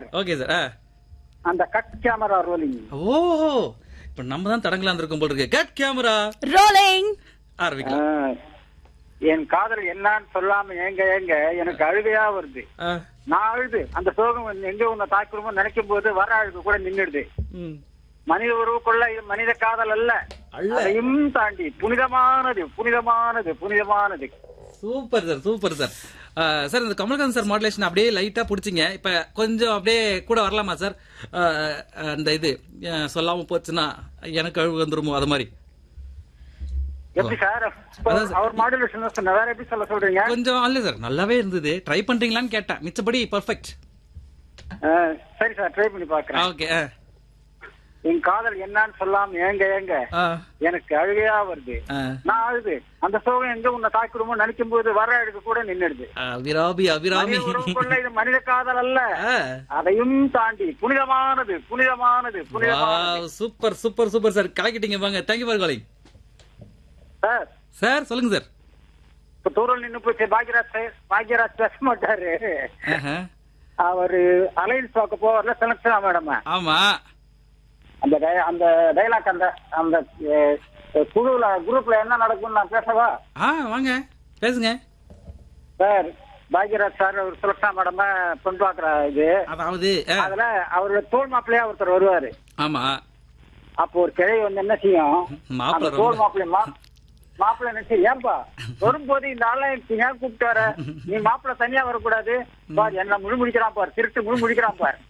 Okay sir ஆ அந்த cut camera rolling ஓஹோ இப்ப நம்ம தான் தடங்கலாம் இருந்திருக்கோம் போல இருக்கு கட் கேமரா ரோலிங் ஆரம்பிக்கலாம் என் காதல் என்னன்னு சொல்லாம ஏங்க ஏங்க எனக்கு அழுகையா வருது ஆ, நான் அழுது அந்த சோகம் வந்து எங்க உன்னை தாக்குறமோ நினைக்கும் போது வர அழுகு கூட நின்னுடுது ம். மனித உறவுக்குள்ள இது மனித காதல் அல்ல அல்ல. அதையும் தாண்டி புனிதமானது புனிதமானது புனிதமானது சூப்பர் சார் சூப்பர் சார் ஆ, சார் இந்த கமல்ஹாசன் சார் மாடுலேஷன் அப்படியே லைட்டா பிடிச்சிங்க இப்ப கொஞ்சம் அப்படியே கூட வரலாமா சார் ஆ, அந்த இது ஆ, சொல்லாம போச்சுன்னா எனக்கு அழுகு வந்துருமோ அது மாதிரி எப்படி சார் இப்போ அதான் சார். அவர் மாடுலேஷன் சொன்ன வேற எப்படி சொல்ல சொல்றீங்க கொஞ்சம் இல்ல சார் நல்லாவே இருந்தது ட்ரை பண்றீங்களான்னு கேட்டேன் மிச்சபடி பர்ஃபெக்ட் ஆ, சரி சார் ட்ரை பண்ணி பாக்குறேன் ஓகே என் காதல் என்னன்னு சொல்லாம ஏங்க ஏங்க எனக்கு அழுகையா வருது நான் அழுது அந்த சோகம் எங்க உன்னை தாக்கிடுமோ நினைக்கும் போது வர அழுகு கூட நின்னுடுது அபிராபி அபிராமி மனித உறவுக்குள்ள இது மனித காதல் அல்ல ஆ. அதையும் தாண்டி புனிதமானது புனிதமானது புனிதமானது Wow, super super super sir கலக்கிட்டீங்க வாங்க thank you for calling sir sir சொல்லுங்க சார் இப்ப தூரம் நின்னு போச்சு பாக்யராஜ் சார் பாக்யராஜ் பேச மாட்டாரு ஆஹா. அவரு அலைன்ஸ் பார்க்க போவார்ல செலக்ஷன் மேடம் ஆமா அந்த டய- அந்த டைலாக் அந்த அந்த அஹ், குழுல குரூப்ல என்ன நடக்கும்னு நான் பேசவா ஆ வாங்க பேசுங்க சார் பாக்யராஜ் சார் ஒரு சுலக்ஷா மேடம் பொண்ணு பாக்குற இது அதாவது ஆ, அதுல அவரோட தோல் மாப்பிள்ளையா ஒருத்தர் வருவாரு ஆமா அப்போ ஒரு கிழவி வந்து என்ன செய்யும் மாப்பிள்ளை அந்த தோல் ரொம்ப- மாப்பிள்ளை மா மாப்பிள்ளை என்ன செய்யும் ஏன்பா வரும்போது இந்த ஆளை இப்ப ஏன் கூப்பிட்டு வர நீ மாப்பிள்ளை தனியா வரக்கூடாது பார் என்ன முழு முடிக்கிறான் பார் திருட்டு முழு முடிக்கிறான் பார்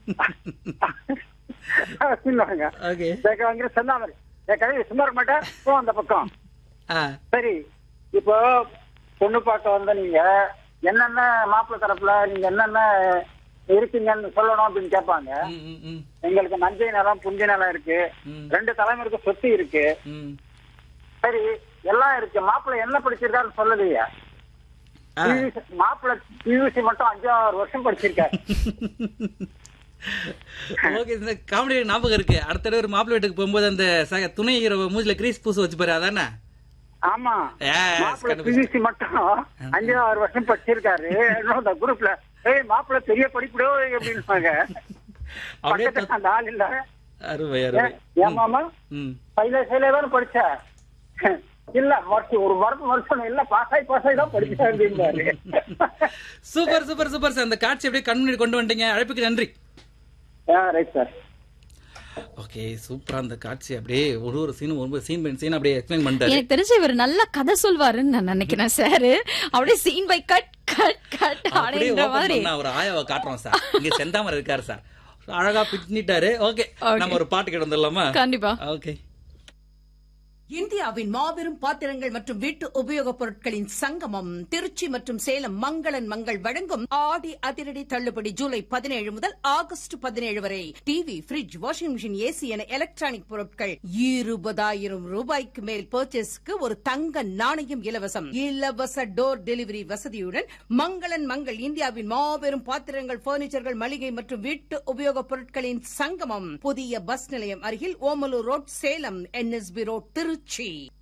சொல்லுவாங்க ஓகே அங்க சொன்னாமரி என் கிழவி சும்மா இருக்க மாட்டேன் போ அந்த பக்கம் ஆ சரி இப்போ பொண்ணு பார்க்க வந்த நீங்க என்னென்ன மாப்பிள்ளை தரப்புல நீங்க என்னென்ன இருக்கீங்கன்னு சொல்லணும் அப்படின்னு கேட்பாங்க ம், ம், ம், எங்களுக்கு நஞ்சை நிலம் புஞ்சை நிலம் இருக்கு ம். ரெண்டு தலைமுறைக்கு சொத்து இருக்கு ம். சரி எல்லாம் இருக்கு மாப்பிள்ளை என்ன படிச்சிருக்காருன்னு சொல்லலையே ஆ. மாப்பிள்ளை பியூசி மட்டும் அஞ்சாறு வருஷம் படிச்சிருக்காரு ஓகே இந்த காமெடி ஞாபகம் இருக்கு அடுத்த தடவை ஒரு மாப்பிள்ளை வீட்டுக்கு போகும்போது அந்த சக துணை ஹீரோ மூஞ்சில கிரீஸ் பூசு வச்சு பாரு அதானே ஆமா Yes, மாப்பிள்ளை கண்டுபிடிச்சு. பியூசி மட்டும் அஞ்சாறு வருஷம் படிச்சிருக்காரு இன்னும் அந்த குரூப்ல ஏய் மாப்பிள்ளை பெரிய படிப்புடோ அப்படின்பாங்க அப்படியே பக்கத்துல அந்த ஆள் இல்ல அருமை அருமை ஏன், ஏன் மாமா ம் பைல சைல தானே படிச்ச இல்ல வருஷம் ஒரு வருஷம் வருஷம் இல்ல பாஸ் ஆகி பாஸ் ஆகி தான் படிச்சேன் அப்படின்னாரு சூப்பர் சூப்பர் சூப்பர் சார் அந்த காட்சி அப்படியே கண் முன்னாடி கொண்டு வந்துட்டீங்க அழைப்புக்கு நன்றி ரைட் சார் ஓகே சூப்பரா அந்த காட்சி அப்படியே ஒரு ஒரு சீனும் ஒரு சீன் பை சீன் அப்படியே எக்ஸ்பிளைன் பண்ணிட்டாரு எனக்கு தெரிஞ்சு இவர் நல்ல கதை சொல்வாருன்னு நான் நினைக்கிறேன் சார் அப்படியே scene by cut cut cut அப்படியே அப்படின்ற ஓபன் மாதிரி பண்ணா ஒரு ஆயாவை காட்டுறோம் சார் இங்க செந்தாமரை இருக்காரு சார் அழகா பின்னிட்டாரு ஓகே Okay. நம்ம ஒரு பாட்டு கேட்டு வந்துடலாமா கண்டிப்பா ஓகே இந்தியாவின் மாபெரும் பாத்திரங்கள் மற்றும் வீட்டு உபயோகப் பொருட்களின் சங்கமம் திருச்சி மற்றும் சேலம் மங்களன் மங்கள் வழங்கும் ஆடி அதிரடி தள்ளுபடி ஜூலை பதினேழு முதல் ஆகஸ்ட் பதினேழு வரை TV fridge washing machine AC என எலக்ட்ரானிக் பொருட்கள் இருபதாயிரம் ரூபாய்க்கு மேல் பர்ச்சேஸ்க்கு ஒரு தங்க நாணயம் இலவசம் இலவச டோர் டெலிவரி வசதியுடன் மங்களன் மங்கள் இந்தியாவின் மாபெரும் பாத்திரங்கள் பர்னிச்சர்கள் மளிகை மற்றும் வீட்டு உபயோகப் பொருட்களின் சங்கமம் புதிய பஸ் நிலையம் அருகில் Omalur road Salem NSB road Trichy